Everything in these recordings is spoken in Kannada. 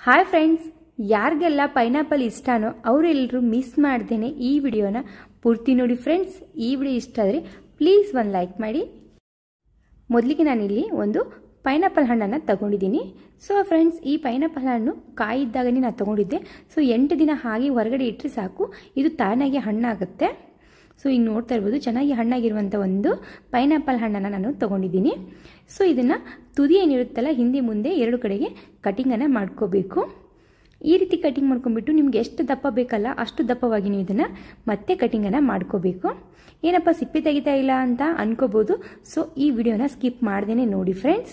ಹಾಯ್ ಫ್ರೆಂಡ್ಸ್ ಯಾರಿಗೆಲ್ಲ ಪೈನಾಪಲ್ ಇಷ್ಟನೋ ಅವರೆಲ್ಲರೂ ಮಿಸ್ ಮಾಡ್ದೇನೆ ಈ ವಿಡಿಯೋನ ಪೂರ್ತಿ ನೋಡಿ ಫ್ರೆಂಡ್ಸ್ ಈ ವಿಡಿಯೋ ಇಷ್ಟ ಆದರೆ ಪ್ಲೀಸ್ ಒಂದು ಲೈಕ್ ಮಾಡಿ ಮೊದಲಿಗೆ ನಾನಿಲ್ಲಿ ಒಂದು ಪೈನಾಪಲ್ ಹಣ್ಣನ್ನು ತಗೊಂಡಿದ್ದೀನಿ ಸೊ ಫ್ರೆಂಡ್ಸ್ ಈ ಪೈನಾಪಲ್ ಹಣ್ಣು ಕಾಯಿದ್ದಾಗನೇ ನಾನು ತಗೊಂಡಿದ್ದೆ ಸೊ ಎಂಟು ದಿನ ಹಾಗೆ ಹೊರಗಡೆ ಇಟ್ಟರೆ ಸಾಕು ಇದು ತಾನಾಗಿ ಹಣ್ಣಾಗುತ್ತೆ ಸೊ ಈಗ ನೋಡ್ತಾ ಇರ್ಬೋದು ಚೆನ್ನಾಗಿ ಹಣ್ಣಾಗಿರುವಂಥ ಒಂದು ಪೈನಾಪಲ್ ಹಣ್ಣನ್ನು ನಾನು ತೊಗೊಂಡಿದ್ದೀನಿ ಸೊ ಇದನ್ನು ತುದಿ ಏನಿರುತ್ತಲ್ಲ ಹಿಂದೆ ಮುಂದೆ ಎರಡು ಕಡೆಗೆ ಕಟಿಂಗನ್ನು ಮಾಡ್ಕೋಬೇಕು ಈ ರೀತಿ ಕಟಿಂಗ್ ಮಾಡ್ಕೊಂಡ್ಬಿಟ್ಟು ನಿಮ್ಗೆ ಎಷ್ಟು ದಪ್ಪ ಬೇಕಲ್ಲ ಅಷ್ಟು ದಪ್ಪವಾಗಿ ನೀವು ಇದನ್ನು ಮತ್ತೆ ಕಟಿಂಗನ್ನು ಮಾಡ್ಕೋಬೇಕು ಏನಪ್ಪ ಸಿಪ್ಪೆ ತೆಗಿತಾ ಇಲ್ಲ ಅಂತ ಅನ್ಕೋಬೋದು ಸೊ ಈ ವಿಡಿಯೋನ ಸ್ಕಿಪ್ ಮಾಡ್ದೇನೆ ನೋಡಿ ಫ್ರೆಂಡ್ಸ್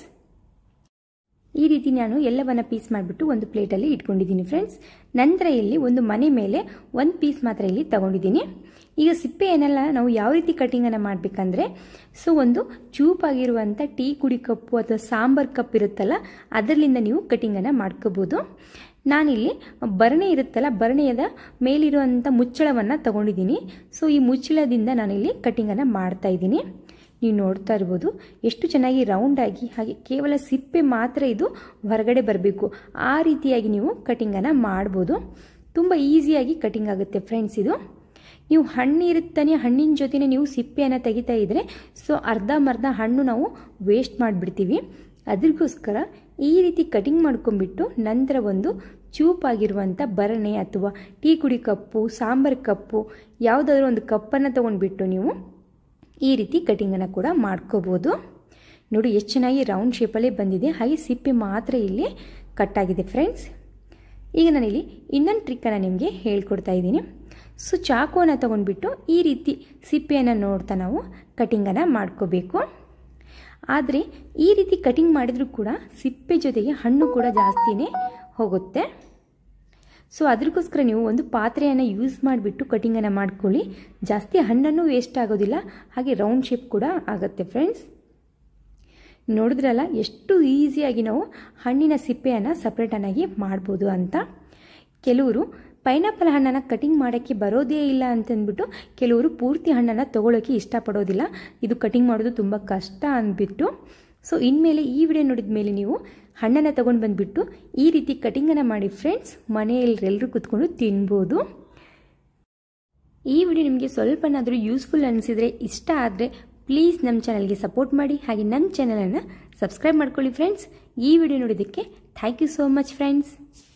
ಈ ರೀತಿ ನಾನು ಎಲ್ಲವನ್ನ ಪೀಸ್ ಮಾಡಿಬಿಟ್ಟು ಒಂದು ಪ್ಲೇಟಲ್ಲಿ ಇಟ್ಕೊಂಡಿದ್ದೀನಿ ಫ್ರೆಂಡ್ಸ್ ನಂತರ ಇಲ್ಲಿ ಒಂದು ಮನೆ ಮೇಲೆ ಒಂದು ಪೀಸ್ ಮಾತ್ರ ಇಲ್ಲಿ ತಗೊಂಡಿದ್ದೀನಿ ಈಗ ಸಿಪ್ಪೆ ಏನೆಲ್ಲ ನಾವು ಯಾವ ರೀತಿ ಕಟಿಂಗನ್ನು ಮಾಡಬೇಕಂದ್ರೆ ಸೊ ಒಂದು ಚೂಪಾಗಿರುವಂಥ ಟೀ ಕುಡಿ ಕಪ್ಪು ಅಥವಾ ಸಾಂಬಾರ್ ಕಪ್ ಇರುತ್ತಲ್ಲ ಅದರಲ್ಲಿಂದ ನೀವು ಕಟಿಂಗನ್ನು ಮಾಡ್ಕೋಬೋದು ನಾನಿಲ್ಲಿ ಭರಣೆ ಇರುತ್ತಲ್ಲ ಭರಣೆಯದ ಮೇಲಿರುವಂಥ ಮುಚ್ಚಳವನ್ನು ತಗೊಂಡಿದ್ದೀನಿ ಸೊ ಈ ಮುಚ್ಚಳದಿಂದ ನಾನಿಲ್ಲಿ ಕಟಿಂಗನ್ನು ಮಾಡ್ತಾ ಇದ್ದೀನಿ ನೀವು ನೋಡ್ತಾ ಇರ್ಬೋದು ಎಷ್ಟು ಚೆನ್ನಾಗಿ ರೌಂಡಾಗಿ ಹಾಗೆ ಕೇವಲ ಸಿಪ್ಪೆ ಮಾತ್ರ ಇದು ಹೊರಗಡೆ ಬರಬೇಕು ಆ ರೀತಿಯಾಗಿ ನೀವು ಕಟಿಂಗನ್ನು ಮಾಡ್ಬೋದು ತುಂಬ ಈಸಿಯಾಗಿ ಕಟಿಂಗ್ ಆಗುತ್ತೆ ಫ್ರೆಂಡ್ಸ್ ಇದು ನೀವು ಹಣ್ಣು ಇರುತ್ತಾನೆ ಹಣ್ಣಿನ ಜೊತೆನೇ ನೀವು ಸಿಪ್ಪೆಯನ್ನು ತೆಗಿತಾ ಇದ್ದರೆ ಸೊ ಅರ್ಧಂಬರ್ಧ ಹಣ್ಣು ನಾವು ವೇಸ್ಟ್ ಮಾಡಿಬಿಡ್ತೀವಿ ಅದಕ್ಕೋಸ್ಕರ ಈ ರೀತಿ ಕಟಿಂಗ್ ಮಾಡ್ಕೊಂಡ್ಬಿಟ್ಟು ನಂತರ ಒಂದು ಚೂಪಾಗಿರುವಂಥ ಭರಣೆ ಅಥವಾ ಟೀ ಕುಡಿ ಕಪ್ಪು ಸಾಂಬಾರ್ ಕಪ್ಪು ಯಾವುದಾದ್ರೂ ಒಂದು ಕಪ್ಪನ್ನು ತೊಗೊಂಡ್ಬಿಟ್ಟು ನೀವು ಈ ರೀತಿ ಕಟಿಂಗನ್ನು ಕೂಡ ಮಾಡ್ಕೋಬೋದು ನೋಡಿ ಎಷ್ಟು ಚೆನ್ನಾಗಿ ರೌಂಡ್ ಶೇಪಲ್ಲೇ ಬಂದಿದೆ ಹಾಗೆ ಸಿಪ್ಪೆ ಮಾತ್ರ ಇಲ್ಲಿ ಕಟ್ಟಾಗಿದೆ ಫ್ರೆಂಡ್ಸ್ ಈಗ ನಾನಿಲ್ಲಿ ಇನ್ನೊಂದು ಟ್ರಿಕ್ಕನ್ನು ನಿಮಗೆ ಹೇಳ್ಕೊಡ್ತಾ ಇದ್ದೀನಿ ಸೊ ಚಾಕುವನ್ನು ತೊಗೊಂಡ್ಬಿಟ್ಟು ಈ ರೀತಿ ಸಿಪ್ಪೆಯನ್ನು ನೋಡ್ತಾ ನಾವು ಕಟಿಂಗನ್ನು ಮಾಡ್ಕೋಬೇಕು ಆದರೆ ಈ ರೀತಿ ಕಟಿಂಗ್ ಮಾಡಿದರೂ ಕೂಡ ಸಿಪ್ಪೆ ಜೊತೆಗೆ ಹಣ್ಣು ಕೂಡ ಜಾಸ್ತಿನೇ ಹೋಗುತ್ತೆ ಸೊ ಅದಕ್ಕೋಸ್ಕರ ನೀವು ಒಂದು ಪಾತ್ರೆಯನ್ನು ಯೂಸ್ ಮಾಡಿಬಿಟ್ಟು ಕಟಿಂಗನ್ನು ಮಾಡ್ಕೊಳ್ಳಿ ಜಾಸ್ತಿ ಹಣ್ಣನ್ನು ವೇಸ್ಟ್ ಆಗೋದಿಲ್ಲ ಹಾಗೆ ರೌಂಡ್ ಶೇಪ್ ಕೂಡ ಆಗುತ್ತೆ ಫ್ರೆಂಡ್ಸ್ ನೋಡಿದ್ರಲ್ಲ ಎಷ್ಟು ಈಸಿಯಾಗಿ ನಾವು ಹಣ್ಣಿನ ಸಿಪ್ಪೆಯನ್ನು ಸಪ್ರೇಟನ್ನಾಗಿ ಮಾಡ್ಬೋದು ಅಂತ ಕೆಲವರು ಪೈನಾಪಲ್ ಹಣ್ಣನ್ನು ಕಟಿಂಗ್ ಮಾಡೋಕ್ಕೆ ಬರೋದೇ ಇಲ್ಲ ಅಂತಂದ್ಬಿಟ್ಟು ಕೆಲವರು ಪೂರ್ತಿ ಹಣ್ಣನ್ನು ತೊಗೊಳೋಕ್ಕೆ ಇಷ್ಟಪಡೋದಿಲ್ಲ ಇದು ಕಟಿಂಗ್ ಮಾಡೋದು ತುಂಬ ಕಷ್ಟ ಅಂದ್ಬಿಟ್ಟು ಸೊ ಇನ್ಮೇಲೆ ಈ ವಿಡಿಯೋ ನೋಡಿದ ಮೇಲೆ ನೀವು ಹಣ್ಣನ್ನು ತೊಗೊಂಡು ಬಂದುಬಿಟ್ಟು ಈ ರೀತಿ ಕಟಿಂಗನ್ನು ಮಾಡಿ ಫ್ರೆಂಡ್ಸ್ ಮನೆಯಲ್ಲಿ ಎಲ್ಲರೂ ಕೂತ್ಕೊಂಡು ತಿನ್ಬೋದು ಈ ವಿಡಿಯೋ ನಿಮಗೆ ಸ್ವಲ್ಪನಾದರೂ ಯೂಸ್ಫುಲ್ ಅನಿಸಿದರೆ ಇಷ್ಟ ಆದರೆ ಪ್ಲೀಸ್ ನಮ್ಮ ಚಾನಲ್ಗೆ ಸಪೋರ್ಟ್ ಮಾಡಿ ಹಾಗೆ ನನ್ನ ಚಾನಲನ್ನು ಸಬ್ಸ್ಕ್ರೈಬ್ ಮಾಡ್ಕೊಳ್ಳಿ ಫ್ರೆಂಡ್ಸ್ ಈ ವಿಡಿಯೋ ನೋಡೋದಕ್ಕೆ thank you so much friends